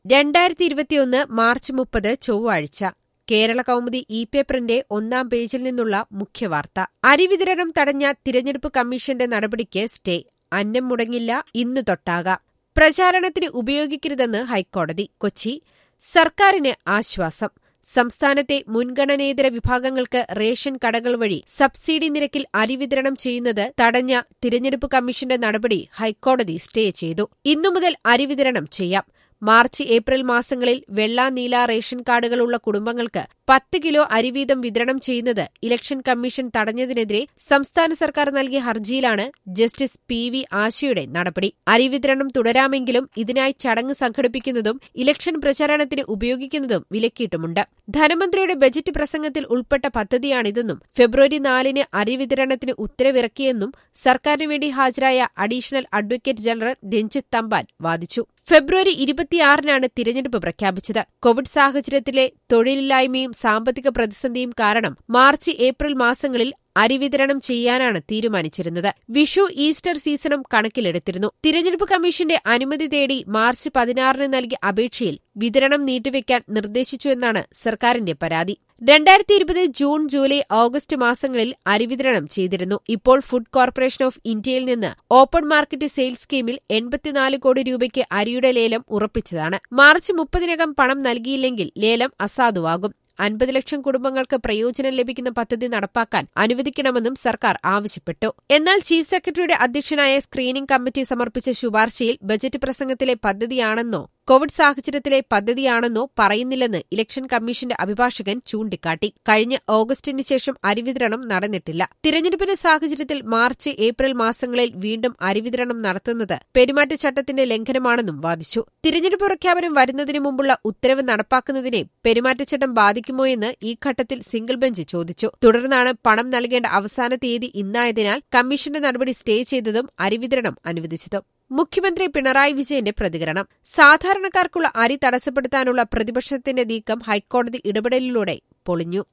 രണ്ടായിരത്തി ഇരുപത്തിയൊന്ന് മാർച്ച് മുപ്പത് ചൊവ്വാഴ്ച കേരള കൗമുദി ഇ പേപ്പറിന്റെ ഒന്നാം പേജിൽ നിന്നുള്ള മുഖ്യവാർത്ത അരി വിതരണം തടഞ്ഞ തിരഞ്ഞെടുപ്പ് കമ്മീഷന്റെ നടപടിക്ക് സ്റ്റേ അന്നം മുടങ്ങില്ല ഇന്ന് തൊട്ടാകാം പ്രചാരണത്തിന് ഉപയോഗിക്കരുതെന്ന് ഹൈക്കോടതി കൊച്ചി സർക്കാരിന് ആശ്വാസം സംസ്ഥാനത്തെ മുൻഗണനേതര വിഭാഗങ്ങൾക്ക് റേഷൻ കടകൾ വഴി സബ്സിഡി നിരക്കിൽ അരി വിതരണം ചെയ്യുന്നത് തടഞ്ഞ തിരഞ്ഞെടുപ്പ് കമ്മീഷന്റെ നടപടി ഹൈക്കോടതി സ്റ്റേ ചെയ്തു ഇന്നു മുതൽ അരി വിതരണം ചെയ്യാം മാർച്ച് ഏപ്രിൽ മാസങ്ങളിൽ വെള്ള നീല റേഷൻ കാർഡുകളുള്ള കുടുംബങ്ങൾക്ക് പത്ത് കിലോ അരി വീതം വിതരണം ചെയ്യുന്നത് ഇലക്ഷൻ കമ്മീഷൻ തടഞ്ഞതിനെതിരെ സംസ്ഥാന സർക്കാർ നൽകിയ ഹർജിയിലാണ് ജസ്റ്റിസ് പി വി ആശയുടെ നടപടി അരി വിതരണം തുടരാമെങ്കിലും ഇതിനായി ചടങ്ങ് സംഘടിപ്പിക്കുന്നതും ഇലക്ഷൻ പ്രചാരണത്തിന് ഉപയോഗിക്കുന്നതും വിലക്കിയിട്ടുമുണ്ട് ധനമന്ത്രിയുടെ ബജറ്റ് പ്രസംഗത്തിൽ ഉൾപ്പെട്ട പദ്ധതിയാണിതെന്നും ഫെബ്രുവരി നാലിന് അരി വിതരണത്തിന് ഉത്തരവിറക്കിയെന്നും സർക്കാരിനു വേണ്ടി ഹാജരായ additional advocate general Ranjith Thampan വാദിച്ചു ഫെബ്രുവരി ഇരുപത്തിയാറിനാണ് തിരഞ്ഞെടുപ്പ് പ്രഖ്യാപിച്ചത് കോവിഡ് സാഹചര്യത്തിലെ തൊഴിലില്ലായ്മയും സാമ്പത്തിക പ്രതിസന്ധിയും കാരണം മാർച്ച് ഏപ്രിൽ മാസങ്ങളിൽ അരി വിതരണം ചെയ്യാനാണ് തീരുമാനിച്ചിരുന്നത് വിഷു ഈസ്റ്റർ സീസണും കണക്കിലെടുത്തിരുന്നു തിരഞ്ഞെടുപ്പ് കമ്മീഷന്റെ അനുമതി തേടി മാർച്ച് പതിനാറിന് നൽകിയ അപേക്ഷയിൽ വിതരണം നീട്ടിവെക്കാൻ നിർദ്ദേശിച്ചുവെന്നാണ് സർക്കാരിന്റെ പരാതി രണ്ടായിരത്തി ഇരുപത് ജൂൺ ജൂലൈ ഓഗസ്റ്റ് മാസങ്ങളിൽ അരി വിതരണം ചെയ്തിരുന്നു ഇപ്പോൾ ഫുഡ് കോർപ്പറേഷൻ ഓഫ് ഇന്ത്യയിൽ നിന്ന് ഓപ്പൺ മാർക്കറ്റ് സെയിൽസ് സ്കീമിൽ എൺപത്തിനാല് കോടി രൂപയ്ക്ക് അരിയുടെ ലേലം ഉറപ്പിച്ചതാണ് മാർച്ച് മുപ്പതിനകം പണം നൽകിയില്ലെങ്കിൽ ലേലം അസാധുവാകും അൻപത് ലക്ഷം കുടുംബങ്ങൾക്ക് പ്രയോജനം ലഭിക്കുന്ന പദ്ധതി നടപ്പാക്കാൻ അനുവദിക്കണമെന്നും സർക്കാർ ആവശ്യപ്പെട്ടു എന്നാൽ ചീഫ് സെക്രട്ടറിയുടെ അധ്യക്ഷനായ സ്ക്രീനിംഗ് കമ്മിറ്റി സമർപ്പിച്ച ശുപാർശയിൽ ബജറ്റ് പ്രസംഗത്തിലെ പദ്ധതിയാണെന്നോ കോവിഡ് സാഹചര്യത്തിലെ പദ്ധതിയാണെന്നോ പറയുന്നില്ലെന്ന് ഇലക്ഷൻ കമ്മീഷന്റെ അഭിഭാഷകൻ ചൂണ്ടിക്കാട്ടി കഴിഞ്ഞ ഓഗസ്റ്റിന് ശേഷം അരിവിതരണം നടന്നിട്ടില്ല തിരഞ്ഞെടുപ്പിന്റെ സാഹചര്യത്തിൽ മാർച്ച് ഏപ്രിൽ മാസങ്ങളിൽ വീണ്ടും അരിവിതരണം നടത്തുന്നത് പെരുമാറ്റച്ചട്ടത്തിന്റെ ലംഘനമാണെന്നും വാദിച്ചു തിരഞ്ഞെടുപ്പ് പ്രഖ്യാപനം വരുന്നതിന് മുമ്പുള്ള ഉത്തരവ് നടപ്പാക്കുന്നതിനെ പെരുമാറ്റച്ചട്ടം ബാധിക്കുമോയെന്ന് ഈ ഘട്ടത്തിൽ സിംഗിൾ ബെഞ്ച് ചോദിച്ചു തുടർന്നാണ് പണം നൽകേണ്ട അവസാന തീയതി ഇന്നായതിനാൽ കമ്മീഷന്റെ നടപടി സ്റ്റേ ചെയ്തതും അരിവിതരണം അനുവദിച്ചതും മുഖ്യമന്ത്രി പിണറായി വിജയന്റെ പ്രതികരണം സാധാരണക്കാർക്കുള്ള അരി തടസ്സപ്പെടുത്താനുള്ള പ്രതിപക്ഷത്തിന്റെ നീക്കം ഹൈക്കോടതി ഇടപെടലിലൂടെ പൊളിഞ്ഞു